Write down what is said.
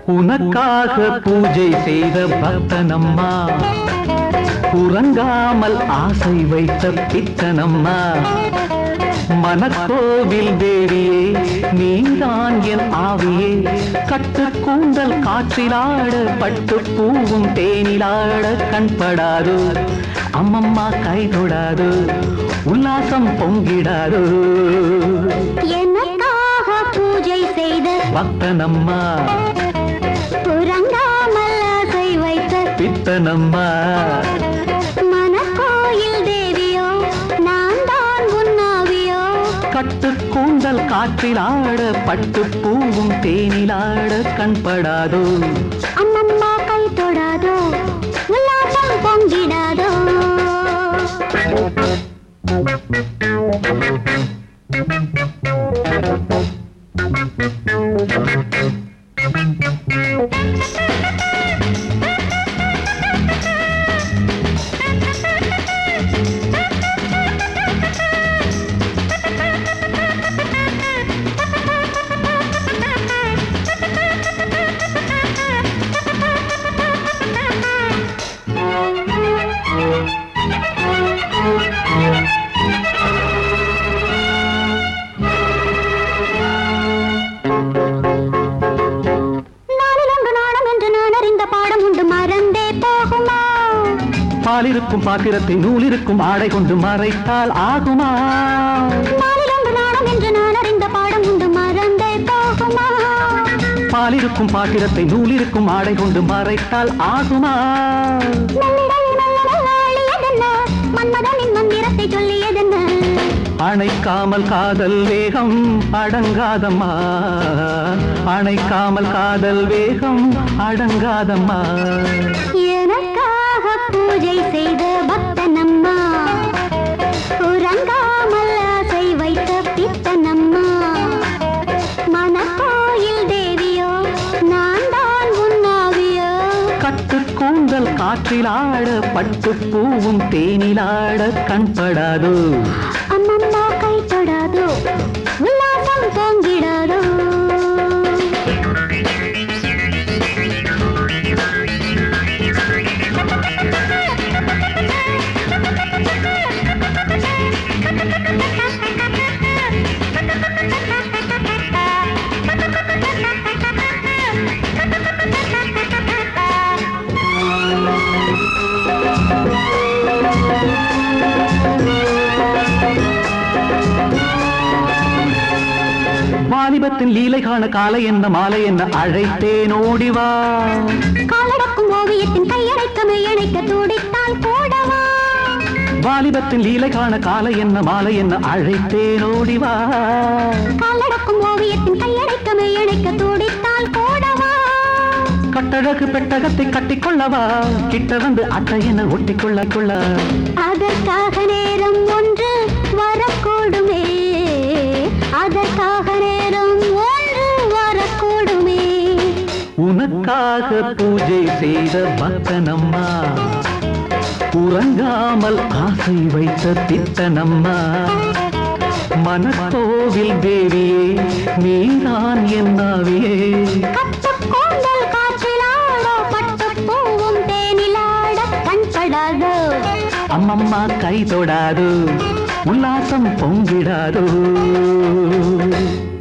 உனக்காக பூஜை செய்த பக்தனம்மா உறங்காமல் ஆசை வைத்த பித்தனம்மா மனக்கோவில் தேவியே நீதான் என் ஆவியே கட்டு கூந்தல் காற்றிலாட பட்டு பூவும் தேனிலாட கண்படாது அம்மம்மா கை தொடாது உல்லாசம் பொங்கிடாது எனக்காக பூஜை செய்த பக்தனம்மா உறங்காமல் ஆசை வைத்த பித்தனம்மா மனக்கோயில் தேவியோ நான் தான் உன்னாவியோ கட்டு கூந்தல் காற்றிலாட பட்டு பூவும் தேனிலாட கண்படாதோ அம்மம்மா கை தொடாதோ உல்லாசம் பொங்கிடாதோ நாளிலொன்று நாணம் என்று நான் அறிந்த பாடம் உண்டு மறந்தே போகுமா பாலிருக்கும் பாத்திரத்தை நூலிருக்கும் ஆடை கொண்டு மறைத்தால் ஆகுமா நாளிலொன்று நாணம் என்று நான் அறிந்த பாடம் உண்டு மறந்தே போகுமா பாலிருக்கும் பாத்திரத்தை நூலிருக்கும் ஆடை கொண்டு மறைத்தால் ஆகுமா நல்லிடையே நல்ல நல்ல அழியதென்ன மன்மதனின் மந்திரத்தை சொல்லியதென்ன அணைக்காமல் காதல் வேகம் அடங்காதம்மா அணைக்காமல் காதல் வேகம் அடங்காதம்மா எனக்காக பூஜை செய்த பக்தனம்மா உறங்காமல் ஆசை வைத்த பித்தனம்மா மனக்கோயில் தேவியோ நான் தான் உன்னாவியோ கட்டு கூந்தல் காற்றிலாட பட்டு பூவும் தேனிலாட கண்படாதோ அம்மம்மா கை தொடாதோ உல்லாசம் பொங்கிடாதோ வாலிபத்தின் லீலை காண காலை என்ன மாலை என்ன அழைத்தேன் ஓடிவா காலடக்கும் ஓவியத்தின் கையடைக்க மெய்யணைக்க துடித்தால் போடவா வாலிபத்தின் லீலை காண காலை என்ன மாலை என்ன அழைத்தேன் ஓடிவா காலடக்கும் ஓவியத்தின் கையடைக்க மெய்யணைக்க துடித்தால் போடவா கட்டழகு பெட்டகத்தை கட்டிக்கொள்ளவா கிட்ட வந்து அட்டை என ஒட்டிக்கொள்ள கொள்ள அதற்காக நேரம் ஒன்று வரக்கூடுமே அதற்காக நேரம் ஒன்று வரக்கூடுமே உனக்காக பூஜை செய்த பக்தனம்மா உறங்காமல் ஆசை வைத்த தித்தனம்மா மனக்கோவில் தேவியே நீதான் என்னாவியே கட்டுக் கூந்தல் காற்றிலாட பட்டுப் பூவும் தேனிலாட கண்படாதோ அம்மம்மா கை தொடாது உல்லாசம் பொங்கிடாதோ